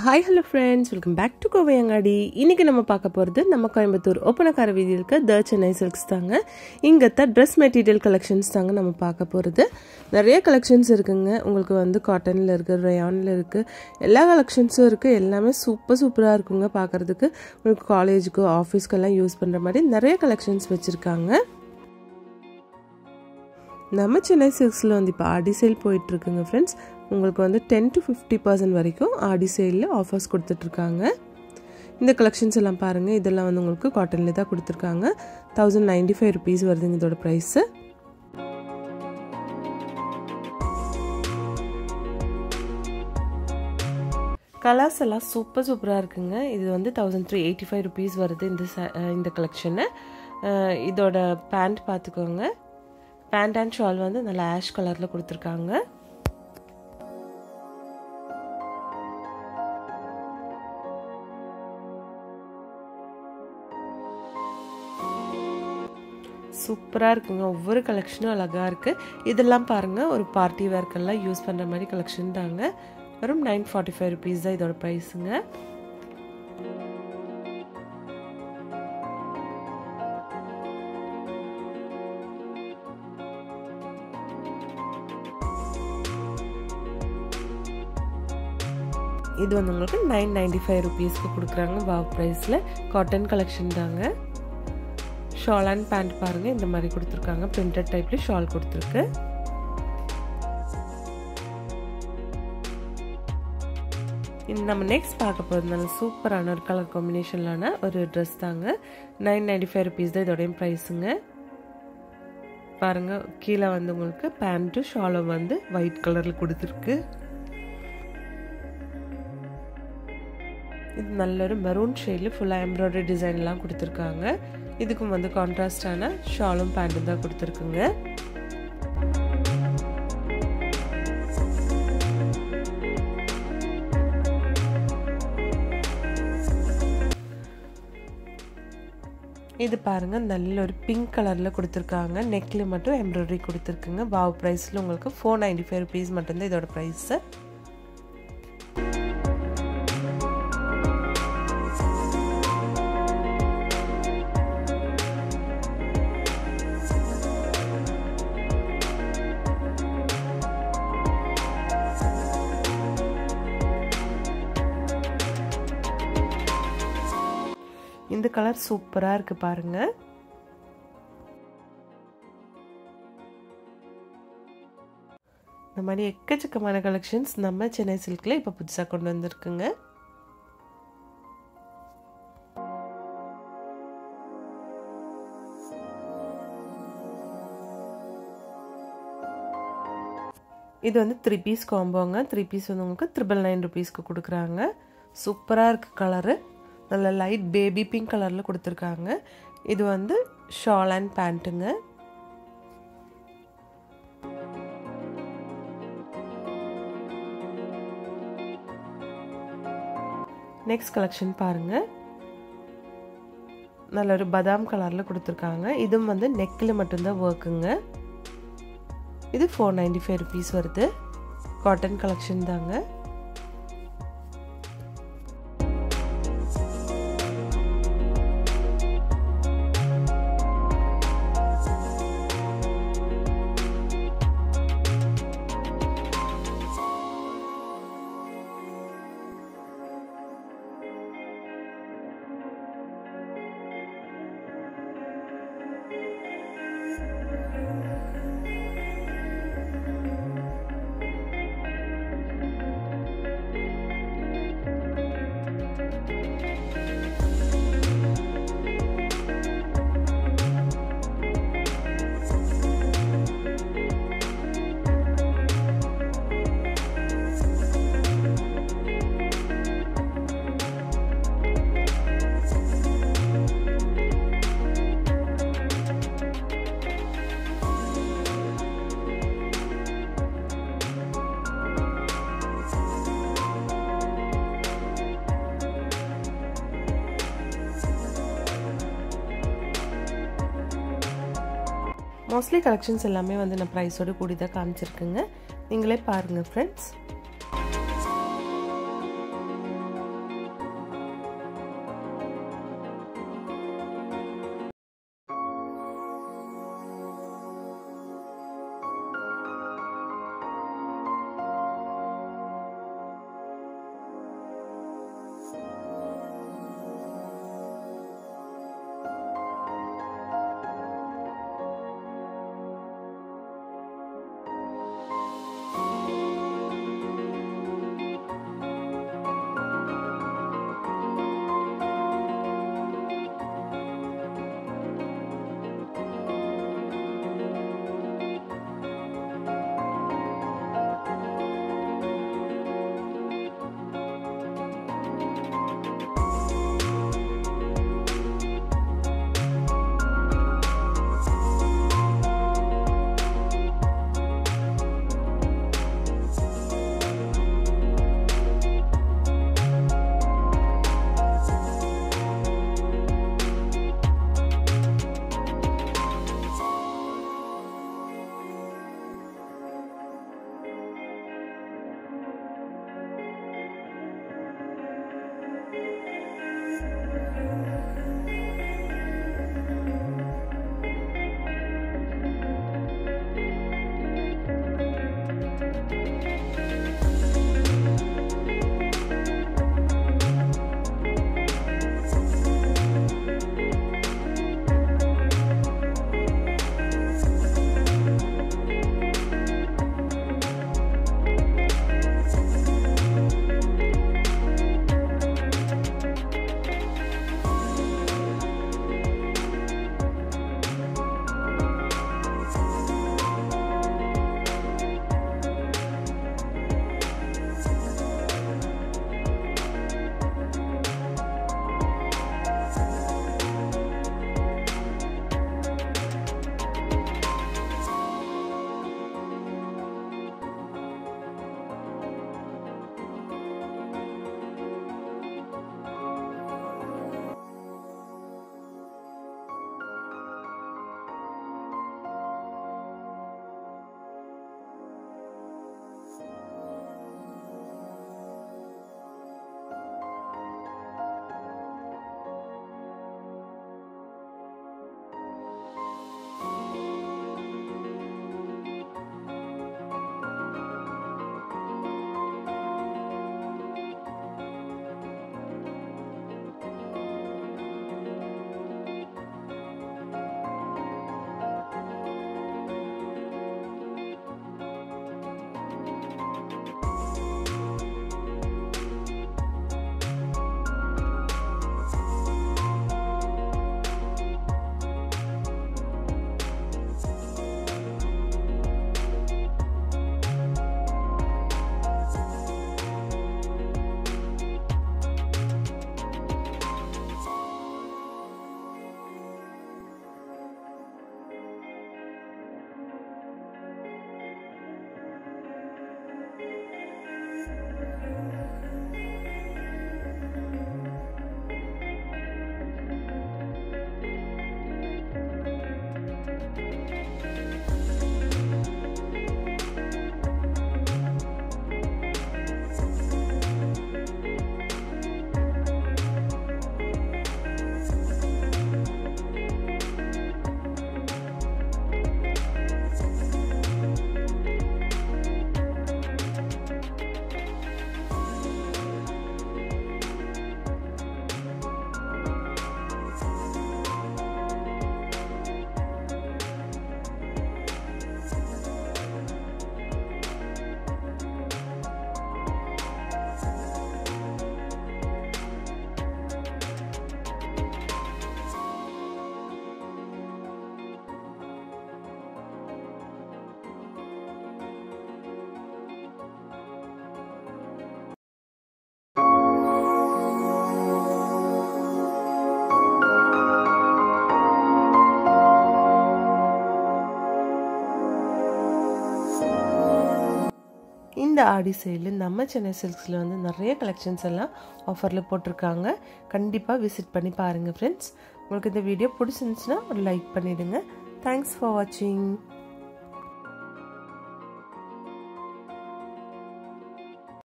hi hello friends welcome back to Kovai Angadi இன்றைக்கி நம்ம பார்க்க போகிறது நம்ம கோயம்புத்தூர் ஒப்பனக்கார வீதியில் இருக்க த சென்னை சில்க்ஸ் தாங்க இங்கே தான் ட்ரெஸ் மெட்டீரியல் கலெக்ஷன்ஸ் தாங்க நம்ம பார்க்க போகிறது நிறைய கலெக்ஷன்ஸ் இருக்குங்க உங்களுக்கு வந்து காட்டனில் இருக்குது ரயானில் இருக்குது எல்லா கலெக்ஷன்ஸும் இருக்குது எல்லாமே சூப்பர் சூப்பராக இருக்குங்க பார்க்குறதுக்கு உங்களுக்கு காலேஜுக்கு ஆஃபீஸ்க்கெல்லாம் யூஸ் பண்ணுற மாதிரி நிறைய கலெக்ஷன்ஸ் வச்சுருக்காங்க நம்ம சென்னை சில்க்ஸில் வந்து இப்போ ஆடி சேல் போயிட்டுருக்குங்க ஃப்ரெண்ட்ஸ் உங்களுக்கு வந்து டென் டு ஃபிஃப்டி பர்சன்ட் வரைக்கும் ஆடி சேலில் ஆஃபர்ஸ் கொடுத்துட்ருக்காங்க இந்த கலெக்ஷன்ஸ் எல்லாம் பாருங்கள் இதெல்லாம் வந்து உங்களுக்கு காட்டனில் தான் கொடுத்துருக்காங்க தௌசண்ட் நைன்டி ஃபைவ் ருபீஸ் வருதுங்க இதோட ப்ரைஸு கலர்ஸ் எல்லாம் சூப்பர் சூப்பராக இருக்குங்க இது வந்து thousand three eighty five rupees வருது இந்த இந்த கலெக்ஷனு இதோட பேண்ட் பார்த்துக்கோங்க பேண்ட் அண்ட் ஷால் வந்து நல்லா ஆஷ் கலரில் கொடுத்துருக்காங்க சூப்பராக இருக்குங்க ஒவ்வொரு கலெக்ஷனும் அழகாக இருக்குது இதெல்லாம் பாருங்கள் ஒரு பார்ட்டி வேர்க்கெல்லாம் யூஸ் பண்ணுற மாதிரி கலெக்ஷன் தாங்க வெறும் நைன் ஃபார்ட்டி ஃபைவ் ருபீஸ் தான் இதோட ப்ரைஸுங்க இது வந்து உங்களுக்கு நைன் நைன்டி ஃபைவ் ருபீஸ்க்கு கொடுக்குறாங்க வாவ் ப்ரைஸில் காட்டன் கலெக்ஷன் தாங்க ஷால் அண்ட் பேண்ட் பாருங்கள் இந்த மாதிரி கொடுத்துருக்காங்க பிரிண்டட் டைப்ல ஷால் கொடுத்துருக்கு நம்ம நெக்ஸ்ட் பார்க்க போகிறது நல்ல சூப்பரான ஒரு கலர் காம்பினேஷன்லான ஒரு ட்ரெஸ் தாங்க நைன் நைன்டி ஃபைவ் ருபீஸ் தான் இதோடைய ப்ரைஸுங்க பாருங்கள் கீழே வந்து உங்களுக்கு பேண்ட்டும் ஷாலும் வந்து ஒயிட் கலரில் கொடுத்துருக்கு இது நல்ல ஒரு மெரூன் ஷேடில் ஃபுல்லாக எம்ப்ராய்டரி டிசைன்லாம் கொடுத்துருக்காங்க இதுக்கும் வந்து கான்ட்ராஸ்டான ஷாலும் பேண்ட்டும் தான் கொடுத்துருக்குங்க இது பாருங்க நல்ல ஒரு பிங்க் கலரில் கொடுத்துருக்காங்க நெக்கில் மட்டும் எம்ப்ராய்டரி கொடுத்துருக்குங்க வாவ் ப்ரைஸில் உங்களுக்கு ஃபோர் நைன்டி ஃபைவ் ருபீஸ் மட்டும்தான் இதோட ப்ரைஸு இந்த கலர் சூப்பராக இருக்குது பாருங்க இந்த மாதிரி எக்கச்சக்கமான கலெக்ஷன்ஸ் நம்ம சென்னை சில்கில் இப்போ புதுசாக கொண்டு வந்திருக்குங்க இது வந்து த்ரீ பீஸ் காம்போங்க த்ரீ பீஸ் வந்து உங்களுக்கு த்ரிபிள் நைன் ருபீஸ்க்கு கொடுக்குறாங்க சூப்பராக இருக்குது கலரு நல்ல லைட் பேபி பிங்க் கலரில் கொடுத்துருக்காங்க இது வந்து ஷால் அண்ட் பேண்ட்டுங்க நெக்ஸ்ட் கலெக்ஷன் பாருங்கள் நல்ல ஒரு பதாம் கலரில் கொடுத்துருக்காங்க இதுவும் வந்து நெக்கில் மட்டும்தான் ஒர்க்குங்க இது ஃபோர் நைன்டி ஃபைவ் ருபீஸ் வருது காட்டன் கலெக்ஷன் தாங்க மோஸ்ட்லி கலெக்ஷன்ஸ் எல்லாமே வந்து நான் ப்ரைஸோடு கூடி தான் காமிச்சிருக்குங்க நீங்களே பாருங்கள் ஃப்ரெண்ட்ஸ் இந்த ஆடி சேலில் நம்ம சென்னை சில்க்ஸில் வந்து நிறைய கலெக்ஷன்ஸ் எல்லாம் ஆஃபரில் போட்டிருக்காங்க கண்டிப்பாக விசிட் பண்ணி பாருங்கள் ஃப்ரெண்ட்ஸ் உங்களுக்கு இந்த வீடியோ பிடிச்சிருந்துச்சுன்னா ஒரு லைக் பண்ணிவிடுங்க தேங்க்ஸ் ஃபார் வாட்சிங்